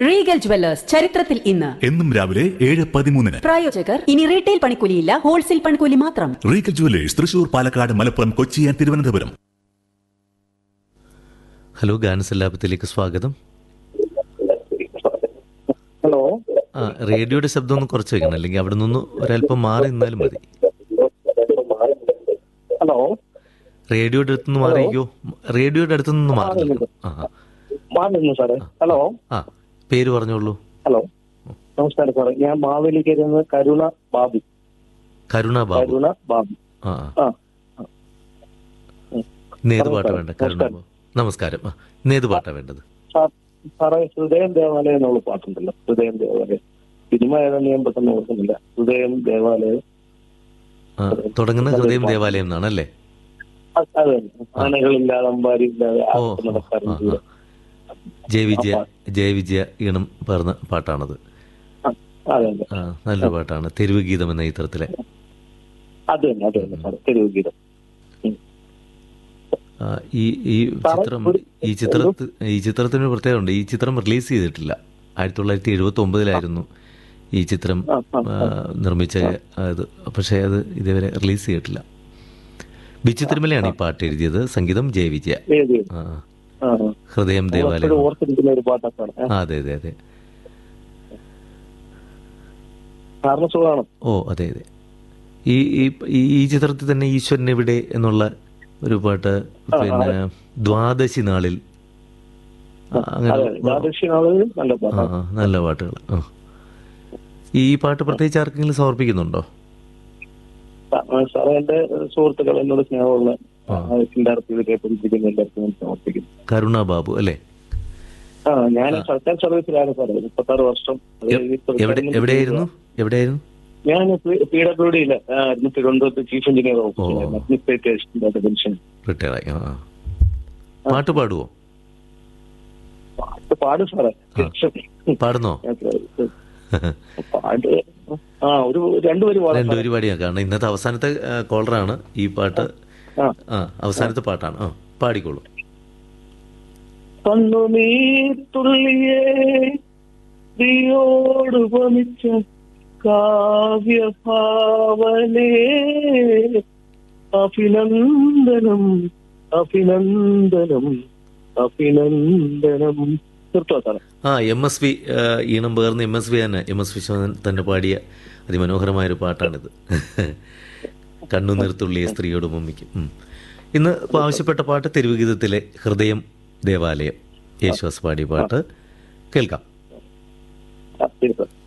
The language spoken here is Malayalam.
റീഗൽ ജ്വല്ലേഴ്സ് ചരിത്രത്തിൽ ഇന്ന് എന്നും രാവിലെ ഏഴ് പതിമൂന്നിന് പ്രായോജകർ ഇനി റീറ്റെയിൽ പണിക്കൂലിയില്ല ഹോൾസെയിൽ പണിക്കൂലി മാത്രം Regal jewellers Thrissur Palakkad Malappuram Kochi and Thiruvananthapuram hello ഗാനസല്ലാപത്തിലേക്ക് സ്വാഗതം ഹലോ ആ റേഡിയോയുടെ ശബ്ദം ഒന്ന് കുറച്ച് വെക്കണം അല്ലെങ്കിൽ അവിടെ നിന്ന് ഒരല്പം മാറി നിന്നാലും മതി ഹലോ റേഡിയോയുടെ അടുത്ത് നിന്ന് മാറിയോ റേഡിയോയുടെ അടുത്ത് നിന്ന് മാറി നിൽക്കും. ആ ആ. മാറുന്നു സാറേ ഹലോ ആ പേര് പറഞ്ഞോളൂ ഹലോ നമസ്കാരം സാറേ ഞാൻ മാവേലിക്കരയിൽ നിന്ന് കരുണ ബാബു കരുണ ബാബു കരുണ ബാബു ആ ആ. ആ ഇന്ന് ഏത് നമസ്കാരം. പാട്ടാ വേണ്ടത് കരുണ നമസ്കാരം. ബാബു നമസ്കാരം ആ ഇന്ന് ഏത് പാട്ടാ വേണ്ടത് സാർ- സാറേ ഹൃദയം ദേവാലയം എന്നുള്ള പാട്ടുണ്ടല്ലോ ഹൃദയം ദേവാലയം സിനിമ ഏതാണ്ട് ഞാൻ പെട്ടെന്ന് ഓർക്കുന്നില്ല ഹൃദയം ദേവാലയം ആ, തുടങ്ങുന്ന ഹൃദയം ദേവാലയം എന്നാണ് അല്ലേ അ- അത് തന്നെ ആനകളില്ലാതെ അമ്പാരില്ലാതെ ഓ ആർക്കും ഓ, ആ, നടക്കാറില്ല ആ. ജയ വിജയ ജയ വിജയ ഈണം പറഞ്ഞ പാട്ടാണത് അതെ അതെ ആ നല്ലൊരു പാട്ടാണ് തെരുവ് ഗീതം എന്ന ചിത്രത്തിലെ അത് തന്നെ അത് തന്നെ സാറേ തെരുവ് ഗീതം ആ, ഈ ഈ സാറേ, ചിത്രം ഒരു- ഈ ചിത്രത്തിൽ ഈ ചിത്രത്തിന് ഒരു പ്രത്യേകതയുണ്ട് ഈ ചിത്രം റിലീസ് ചെയ്തിട്ടില്ല ആയിരത്തി തൊള്ളായിരത്തി എഴുപത്തി ഒമ്പതിലായിരുന്നു ഈ ചിത്രം ആ, ആ, ആ, നിർമ്മിച്ച അത് പക്ഷേ അത് ഇതുവരെ റിലീസ് ചെയ്തിട്ടില്ല ബിച്ചു തിരുമലയാണ് ഈ പാട്ട് എഴുതിയത് സംഗീതം ജയ വിജയ ഏത് ആ, ആ ആ. ഹൃദയം എപ്പോഴും ദേവാലയം ഓർത്തിരിക്കുന്ന ഒരു പാട്ടാണ് സാറേ ആ, അതെ അതെ അതെ സാറിന് സുഖമാണ് ഓ അതെ അതെ ഈ ഈ ഈ- ഈ ചിത്രത്തിൽ തന്നെ ഈശ്വരൻ എവിടെ എന്നുള്ള ഒരു പാട്ട് പിന്നെ ദ്വാദശി നാളിൽ ആ, അങ്ങനെ അതെ ദ്വാദശി നാളുകളിൽ നല്ല ആ പാട്ടാണ് ആ, നല്ല പാട്ടുകൾ ആ ഈ പാട്ട് പ്രത്യേകിച്ച് ആർക്കെങ്കിലും സമർപ്പിക്കുന്നുണ്ടോ ആ, സാറേ എന്റെ സുഹൃത്തുക്കൾ എന്നോട് സ്നേഹമുള്ള ആ. എല്ലാവർക്കും ഇത് കേട്ടിരിക്കുന്ന എല്ലാവർക്കും ഞാൻ സമർപ്പിക്കുന്നു കരുണ ബാബു അല്ലേ ആ ഞാൻ സർക്കാർ സർവീസിലാണ് സാറേ മുപ്പത്താറ് വർഷം അത് എ- ഈ സർക്കാരിന് എവിടെ എവിടെയായിരുന്നു എവിടെയായിരുന്നു ഞാൻ പി ഡബ്ല്യു ഡിയില് ആയിരുന്നു തിരുവനന്തപുരത്ത് ചീഫ് എഞ്ചിനീയർ ഓഫീസിലായിരുന്നു അഡ്മിനിസ്ട്രേറ്റീവ് അസിസ്റ്റന്റ് പെൻഷൻ റിട്ടയർ ആയി ആ ആ. പാട്ട് പാടുവോ പാട്ട് പാടും സാറേ പാടുന്നോ പാട്ട് ആ ഒരു രണ്ടുപേര് പാടാം രണ്ടു പരിപാടിയാണ് കാരണം ഇന്നത്തെ അവസാനത്തെ ആ, കോളറാണ് ഈ പാട്ട് ആ ആ അവസാനത്തെ പാട്ടാണ് ആ പാടിക്കോളൂ കണ്ണുനീർ തുള്ളിയേ നീയോട് പമിച്ച കാവ്യഭാവനേ അഭിനന്ദനം അഭിനന്ദനം അഭിനന്ദനം നിർത്തുവാ സാറേ ആ എം എസ് വി ഈണം പേർന്ന് എം എസ് വി തന്നെ എം എസ് വിശ്വനാഥൻ തന്നെ പാടിയ അതിമനോഹരമായൊരു പാട്ടാണിത് കണ്ണു നിർത്തുള്ളിയ സ്ത്രീയോട് മമ്മിക്കും ഉം. ഇന്ന് ഇപ്പോൾ ആവശ്യപ്പെട്ട പാട്ട് തെരുവുഗീതത്തിലെ ഹൃദയം ദേവാലയം യേശുദാസ് പാടിയ പാട്ട് കേൾക്കാം ആ, ശരി സാർ